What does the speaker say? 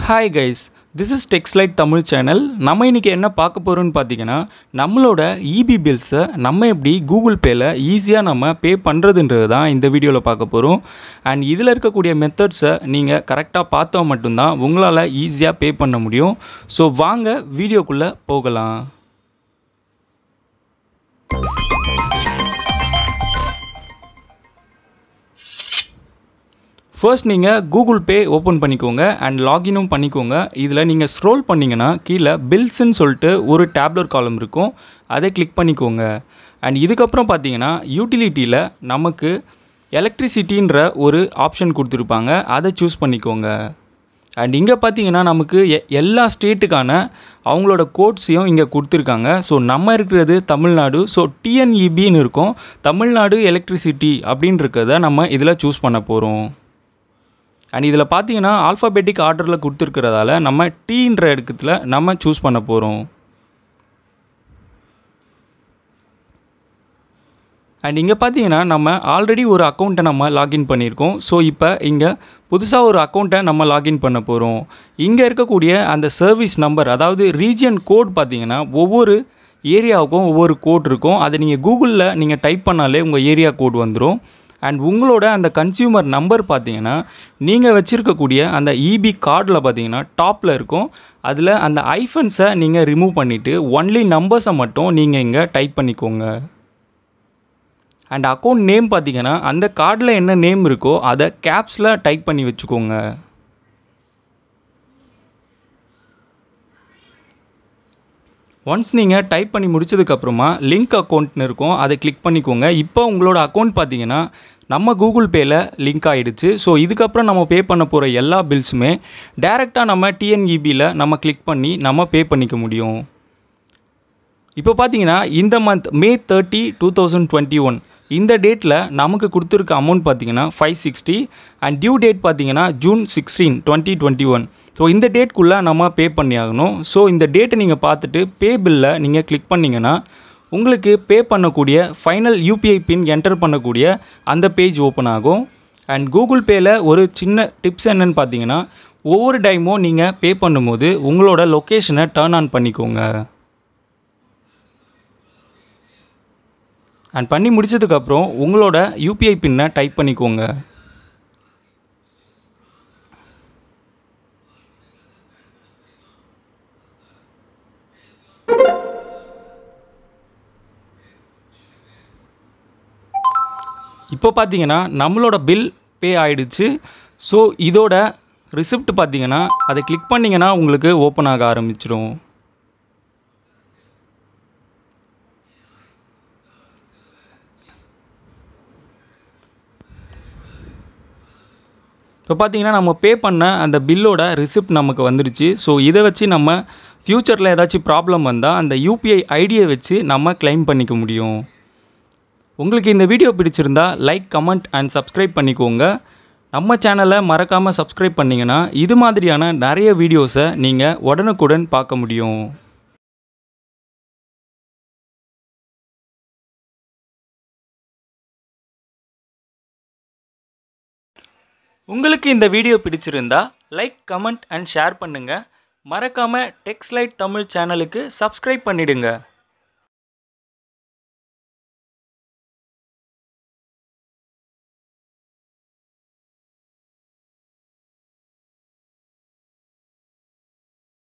hi guys this is Techslide Tamil channel நம்ம இன்றைக்கி என்ன பார்க்க போகிறோம்னு பார்த்தீங்கன்னா நம்மளோட இபி பில்ஸை நம்ம எப்படி கூகுள் பேயில் ஈஸியாக நம்ம பே பண்ணுறதுன்றது தான் இந்த வீடியோவில் பார்க்க போகிறோம் அண்ட் இதில் இருக்கக்கூடிய மெத்தட்ஸை நீங்கள் கரெக்டாக பார்த்தா மட்டும்தான் உங்களால் ஈஸியாக பே பண்ண முடியும் ஸோ வாங்க வீடியோக்குள்ளே போகலாம் ஃபர்ஸ்ட் நீங்கள் கூகுள் பே ஓப்பன் பண்ணிக்கோங்க அண்ட் லாகினும் பண்ணிக்கோங்க இதில் நீங்கள் ஸ்க்ரோல் பண்ணிங்கன்னா கீழே பில்ஸ்ன்னு சொல்லிட்டு ஒரு டேப்லர் காலம் இருக்கும் அதை கிளிக் பண்ணிக்கோங்க அண்ட் இதுக்கப்புறம் பார்த்தீங்கன்னா யூட்டிலிட்டியில் நமக்கு எலக்ட்ரிசிட்டின்ற ஒரு ஆப்ஷன் கொடுத்துருப்பாங்க அதை சூஸ் பண்ணிக்கோங்க அண்ட் இங்கே பார்த்தீங்கன்னா நமக்கு எ எல்லா ஸ்டேட்டுக்கான அவங்களோட கோட்ஸையும் இங்கே கொடுத்துருக்காங்க ஸோ நம்ம இருக்கிறது தமிழ்நாடு ஸோ டிஎன்இபின்னு இருக்கும் தமிழ்நாடு எலக்ட்ரிசிட்டி அப்படின்னு இருக்கிறத நம்ம இதில் சூஸ் பண்ண போகிறோம் அண்ட் இதில் பார்த்தீங்கன்னா ஆல்ஃபாபெட்டிக் ஆர்டரில் கொடுத்துருக்கிறதால நம்ம டீன்ற இடத்துல நம்ம சூஸ் பண்ண போகிறோம் அண்ட் இங்கே பார்த்தீங்கன்னா நம்ம ஆல்ரெடி ஒரு அக்கௌண்ட்டை நம்ம லாகின் பண்ணியிருக்கோம் ஸோ இப்போ இங்கே புதுசாக ஒரு அக்கௌண்ட்டை நம்ம லாகின் பண்ண போகிறோம் இங்கே இருக்கக்கூடிய அந்த சர்வீஸ் நம்பர் அதாவது ரீஜியன் கோட் பார்த்தீங்கன்னா ஒவ்வொரு ஏரியாவுக்கும் ஒவ்வொரு கோட் இருக்கும் அதை நீங்கள் கூகுளில் நீங்கள் டைப் பண்ணாலே உங்கள் ஏரியா கோட் வந்துடும் அண்ட் உங்களோட அந்த கன்சியூமர் நம்பர் பார்த்தீங்கன்னா நீங்கள் வச்சுருக்கக்கூடிய அந்த இபி கார்டில் பார்த்தீங்கன்னா டாப்பில் இருக்கும் அதில் அந்த ஐஃபன்ஸை நீங்கள் ரிமூவ் பண்ணிவிட்டு ஒன்லி நம்பர்ஸை மட்டும் நீங்கள் இங்கே டைப் பண்ணிக்கோங்க அண்ட் அக்கௌண்ட் நேம் பார்த்தீங்கன்னா அந்த கார்டில் என்ன நேம் இருக்கோ அதை கேப்ஸில் டைப் பண்ணி வச்சுக்கோங்க ஒன்ஸ் நீங்கள் டைப் பண்ணி முடிச்சதுக்கப்புறமா லிங்க் அக்கௌண்ட்னு இருக்கும் அதை கிளிக் பண்ணிக்கோங்க இப்போ உங்களோட அக்கௌண்ட் பார்த்தீங்கன்னா நம்ம கூகுள் பேயில் லிங்க் ஆகிடுச்சு ஸோ இதுக்கப்புறம் நம்ம பே பண்ண போகிற எல்லா பில்ஸுமே டேரெக்டாக நம்ம டிஎன்இபியில் நம்ம கிளிக் பண்ணி நம்ம பே பண்ணிக்க முடியும் இப்போ பார்த்தீங்கன்னா இந்த month May thirty two thousand twenty one இந்த டேட்டில் நமக்கு கொடுத்துருக்க அமௌண்ட் பார்த்தீங்கன்னா five sixty and due date பார்த்தீங்கன்னா June sixteen twenty twenty one so இந்த டேட்குள்ளே நம்ம பே பண்ணி ஆகணும் ஸோ இந்த டேட்டை நீங்கள் பார்த்துட்டு பே பில்லை நீங்கள் கிளிக் பண்ணிங்கன்னா உங்களுக்கு பே பண்ணக்கூடிய ஃபைனல் யூபிஐ பின் என்டர் பண்ணக்கூடிய அந்த பேஜ் ஓப்பன் ஆகும் அண்ட் கூகுள் பேயில் ஒரு சின்ன டிப்ஸ் என்னன்னு பார்த்தீங்கன்னா ஒவ்வொரு டைமும் நீங்கள் பே பண்ணும்போது உங்களோட லொக்கேஷனை டர்ன் ஆன் பண்ணிக்கோங்க அண்ட் பண்ணி முடிச்சதுக்கப்புறம் உங்களோட யூபிஐ பின்னை டைப் பண்ணிக்கோங்க இப்போ பார்த்தீங்கன்னா நம்மளோட பில் பே ஆகிடுச்சு ஸோ இதோட ரிசிப்ட் பார்த்தீங்கன்னா அதை கிளிக் பண்ணிங்கன்னா உங்களுக்கு ஓப்பன் ஆக ஆரம்பிச்சிடும் இப்போ பார்த்தீங்கன்னா நம்ம பே பண்ண அந்த பில்லோட ரிசிப்ட் நமக்கு வந்துடுச்சு ஸோ இதை வச்சு நம்ம ஃப்யூச்சரில் ஏதாச்சும் ப்ராப்ளம் வந்தால் அந்த யூபிஐ ஐடியை வச்சு நம்ம கிளைம் பண்ணிக்க முடியும் உங்களுக்கு இந்த வீடியோ பிடிச்சிருந்தா லைக் கமெண்ட் அண்ட் சப்ஸ்கிரைப் பண்ணிக்கோங்க நம்ம சேனலை மறக்காமல் சப்ஸ்கிரைப் பண்ணிங்கன்னா இது மாதிரியான நிறைய வீடியோஸை நீங்கள் உடனுக்குடன் பார்க்க முடியும் உங்களுக்கு இந்த வீடியோ பிடிச்சிருந்தா லைக் கமெண்ட் அண்ட் ஷேர் பண்ணுங்கள் மறக்காமல் டெக்ஸ்லைட் தமிழ் சேனலுக்கு சப்ஸ்கிரைப் பண்ணிடுங்க